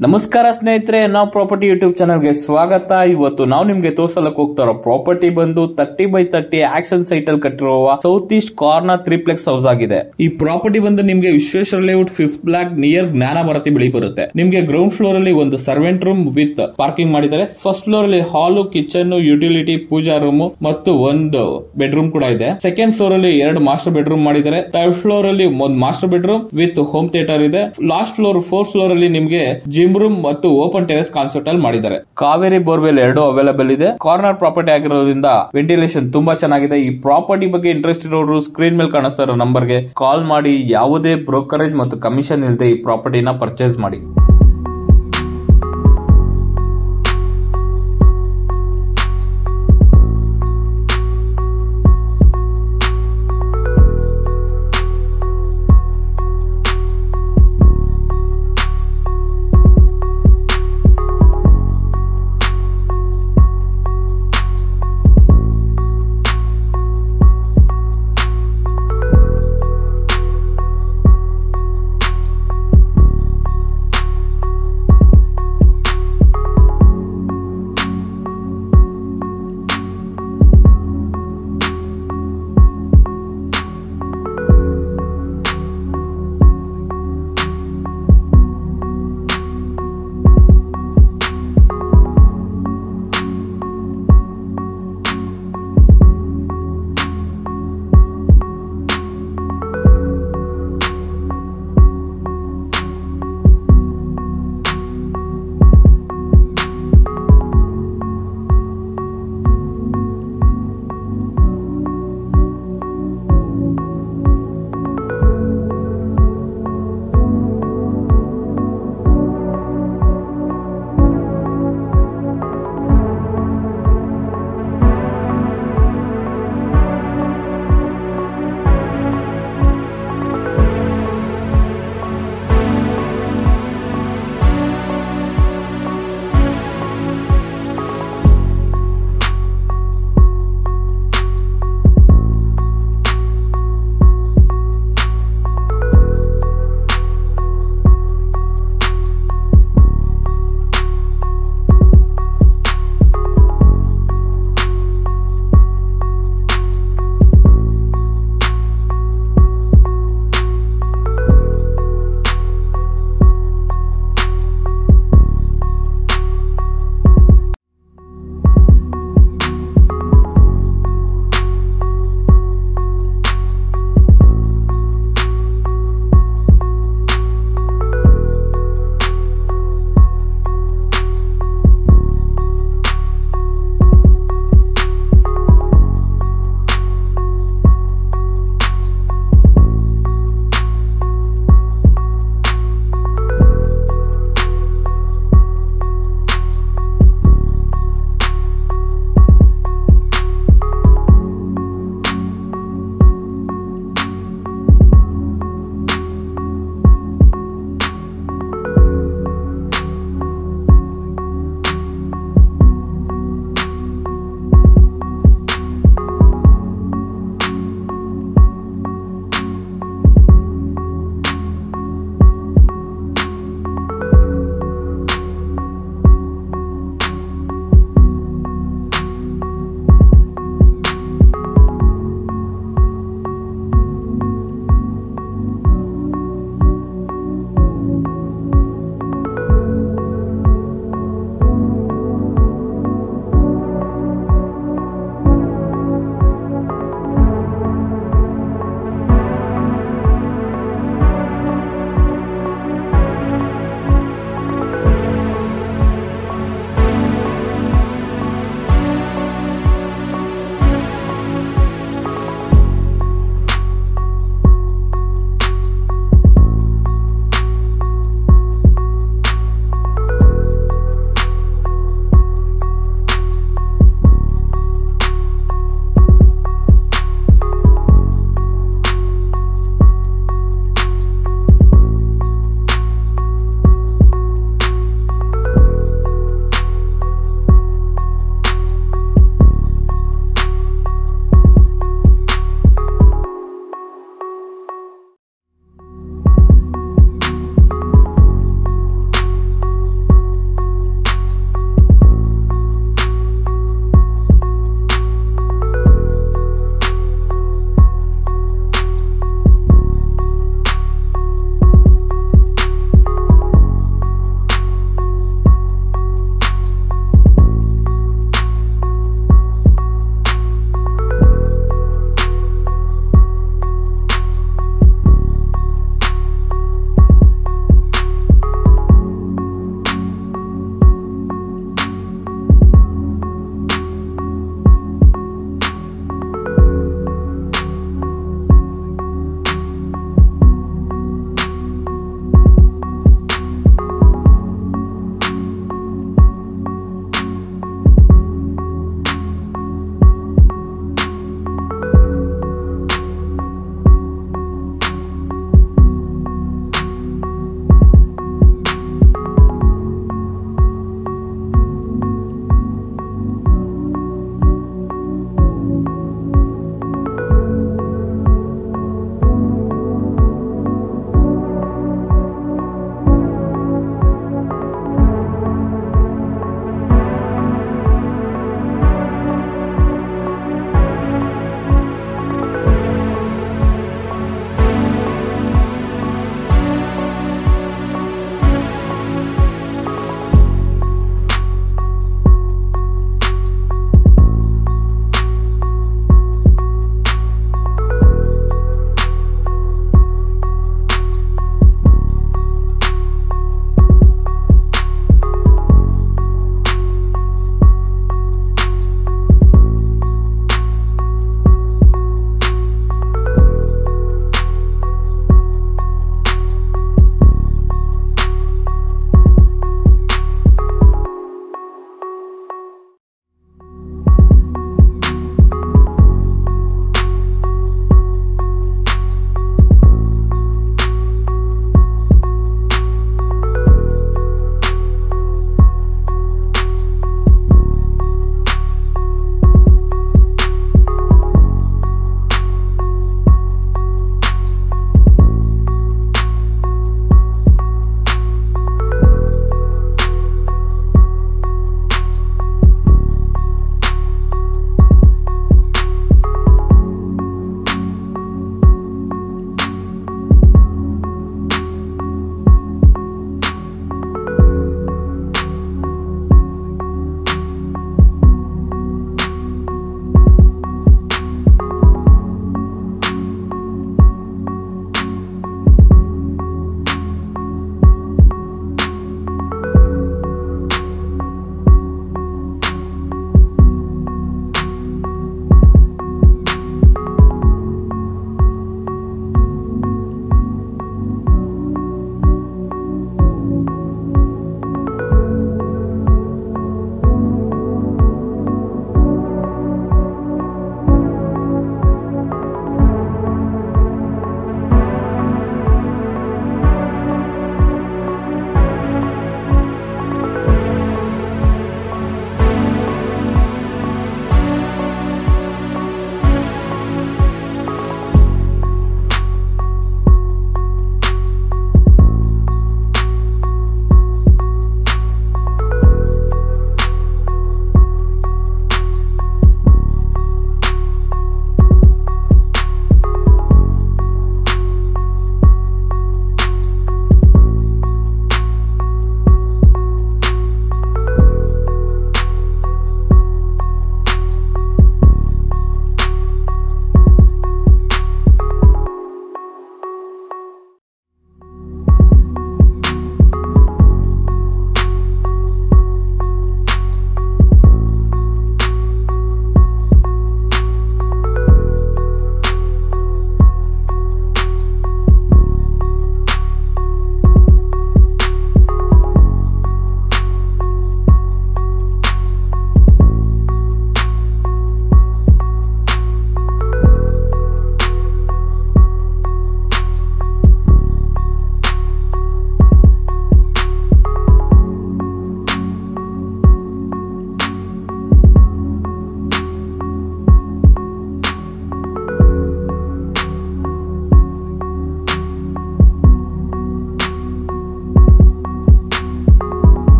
ನಮಸ್ಕಾರ ಸ್ನೇಹಿತರೆ ನಾವು ಪ್ರಾಪರ್ಟಿ ಯೂಟ್ಯೂಬ್ ಚಾನಲ್ಗೆ ಸ್ವಾಗತ ಇವತ್ತು ನಾವು ನಿಮ್ಗೆ ತೋರ್ಸಲಕ್ ಹೋಗ್ತಾ ಇರೋ ಪ್ರಾಪರ್ಟಿ ಬಂದು ತರ್ಟಿ ಬೈ ತರ್ಟಿ ಆಕ್ಷನ್ ಸೈಟ್ ಅಲ್ಲಿ ಕಟ್ಟಿರುವ south east corner triplex house ಆಗಿದೆ ಈ ಪ್ರಾಪರ್ಟಿ ಬಂದು ನಿಮ್ಗೆ Vishweshwara layout fifth block near Jnana Bharathi ಬಳಿ ಬರುತ್ತೆ ನಿಮ್ಗೆ ಗ್ರೌಂಡ್ ಫ್ಲೋರ್ ಅಲ್ಲಿ ಒಂದು ಸರ್ವೆಂಟ್ ರೂಮ್ ವಿತ್ ಪಾರ್ಕಿಂಗ್ ಮಾಡಿದ್ದಾರೆ ಫಸ್ಟ್ ಫ್ಲೋರ್ ಅಲ್ಲಿ ಹಾಲು ಕಿಚನ್ ಯುಟಿಲಿಟಿ ಪೂಜಾ ರೂಮ್ ಮತ್ತು ಒಂದು ಬೆಡ್ರೂಮ್ ಕೂಡ ಇದೆ ಸೆಕೆಂಡ್ ಫ್ಲೋರ್ ಅಲ್ಲಿ ಎರಡು ಮಾಸ್ಟರ್ ಬೆಡ್ರೂಮ್ ಮಾಡಿದ್ದಾರೆ ಥರ್ಡ್ ಫ್ಲೋರ್ ಅಲ್ಲಿ ಒಂದು master bedroom with home theatre ಇದೆ ಲಾಸ್ಟ್ ಫ್ಲೋರ್ ಫೋರ್ತ್ ಫ್ಲೋರ್ ಅಲ್ಲಿ ನಿಮ್ಗೆ ಜಿಮ್ ರೂಮ್ ಮತ್ತು ಓಪನ್ ಟೆರೆಸ್ ಕಾನ್ಸೆಪ್ಟ್ ಅಲ್ಲಿ ಮಾಡಿದ್ದಾರೆ ಕಾವೇರಿ ಬೋರ್ವೆಲ್ ಎರಡು ಅವೈಲೇಬಲ್ ಇದೆ ಕಾರ್ನರ್ ಪ್ರಾಪರ್ಟಿ ಆಗಿರೋದ್ರಿಂದ ವೆಂಟಿಲೇಷನ್ ತುಂಬಾ ಚೆನ್ನಾಗಿದೆ ಈ ಪ್ರಾಪರ್ಟಿ ಬಗ್ಗೆ ಇಂಟ್ರೆಸ್ಟ್ ಇರೋರು ಸ್ಕ್ರೀನ್ ಮೇಲೆ ಕಾಣಿಸ್ತಾ ಇರೋ ನಂಬರ್ಗೆ ಕಾಲ್ ಮಾಡಿ ಯಾವುದೇ ಬ್ರೋಕರೇಜ್ ಮತ್ತು ಕಮಿಷನ್ ಇಲ್ಲದೆ ಈ ಪ್ರಾಪರ್ಟಿನ ಪರ್ಚೇಸ್ ಮಾಡಿ